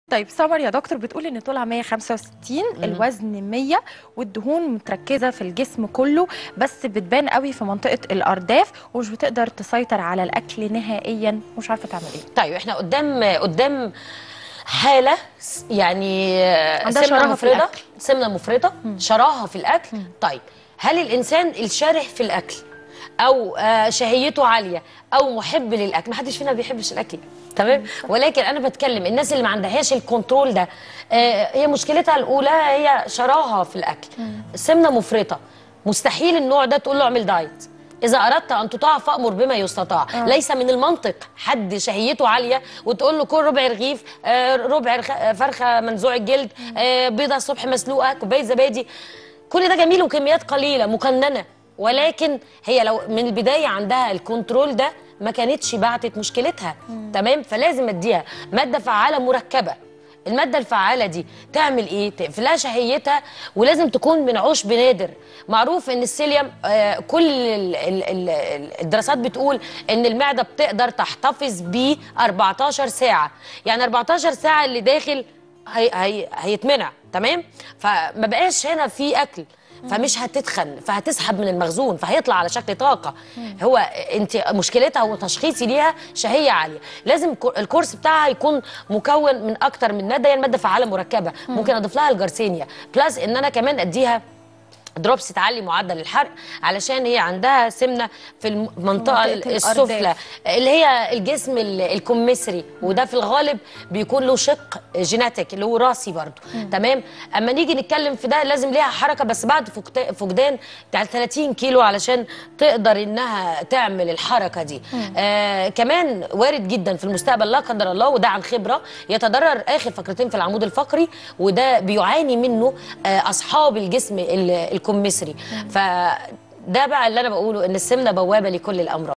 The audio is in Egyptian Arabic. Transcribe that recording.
طيب سمر يا دكتور بتقول ان طولها 165 الوزن 100 والدهون متركزه في الجسم كله بس بتبان قوي في منطقه الارداف ومش بتقدر تسيطر على الاكل نهائيا ومش عارفه تعمل ايه طيب احنا قدام قدام حاله س- يعني عندها سمنه شراهة في مفرطه الأكل. سمنه مفرطه شراهه في الاكل طيب هل الانسان الشره في الاكل او آه، شهيته عاليه او محب للاكل ما حدش فينا بيحبش الاكل تمام ولكن انا بتكلم الناس اللي ما عندهاش الكنترول ده آه، هي مشكلتها الاولى هي شراهه في الاكل سمنه مفرطه مستحيل النوع ده تقول له اعمل دايت إذا أردت أن تطاع فأمر بما يستطاع آه. ليس من المنطق حد شهيته عالية وتقول له كل ربع رغيف آه، ربع رخ- آه، فرخة منزوع الجلد آه، بيضة الصبح مسلوقة كوباية زبادي كل ده جميل وكميات قليلة مقننة ولكن هي لو من البداية عندها الكنترول ده ما كانتش بعتت مشكلتها تمام فلازم اديها مادة فعالة مركبة المادة الفعالة دي تعمل ايه؟ تقفلها شهيتها ولازم تكون من عشب نادر معروف ان السيليوم آه كل ال ال ال الدراسات بتقول ان المعدة بتقدر تحتفظ بيه 14 ساعة يعني 14 ساعة اللي داخل هي هي هيتمنع تمام؟ فما بقاش هنا في اكل فمش هتتخن فهتسحب من المخزون فهيطلع على شكل طاقه هو انت مشكلتها وتشخيصي ليها شهيه عاليه لازم كو- الكورس بتاعها يكون مكون من اكتر من ماده هي الماده فعاله مركبه ممكن اضيف لها الجرسينيا بلس ان انا كمان اديها دروبس تعلي معدل الحرق علشان هي عندها سمنه في المنطقه منطقة السفلى الأرداف. اللي هي الجسم ال- الكمثري وده في الغالب بيكون له شق جيناتيك اللي هو راسي برضه تمام اما نيجي نتكلم في ده لازم ليها حركه بس بعد فقد- فقدان بتاع 30 كيلو علشان تقدر انها تعمل الحركه دي آه كمان وارد جدا في المستقبل لا قدر الله وده عن خبره يتضرر اخر فقرتين في العمود الفقري وده بيعاني منه آه اصحاب الجسم ال- الكمثري فده بقى اللي انا بقوله ان السمنه بوابه لكل الامراض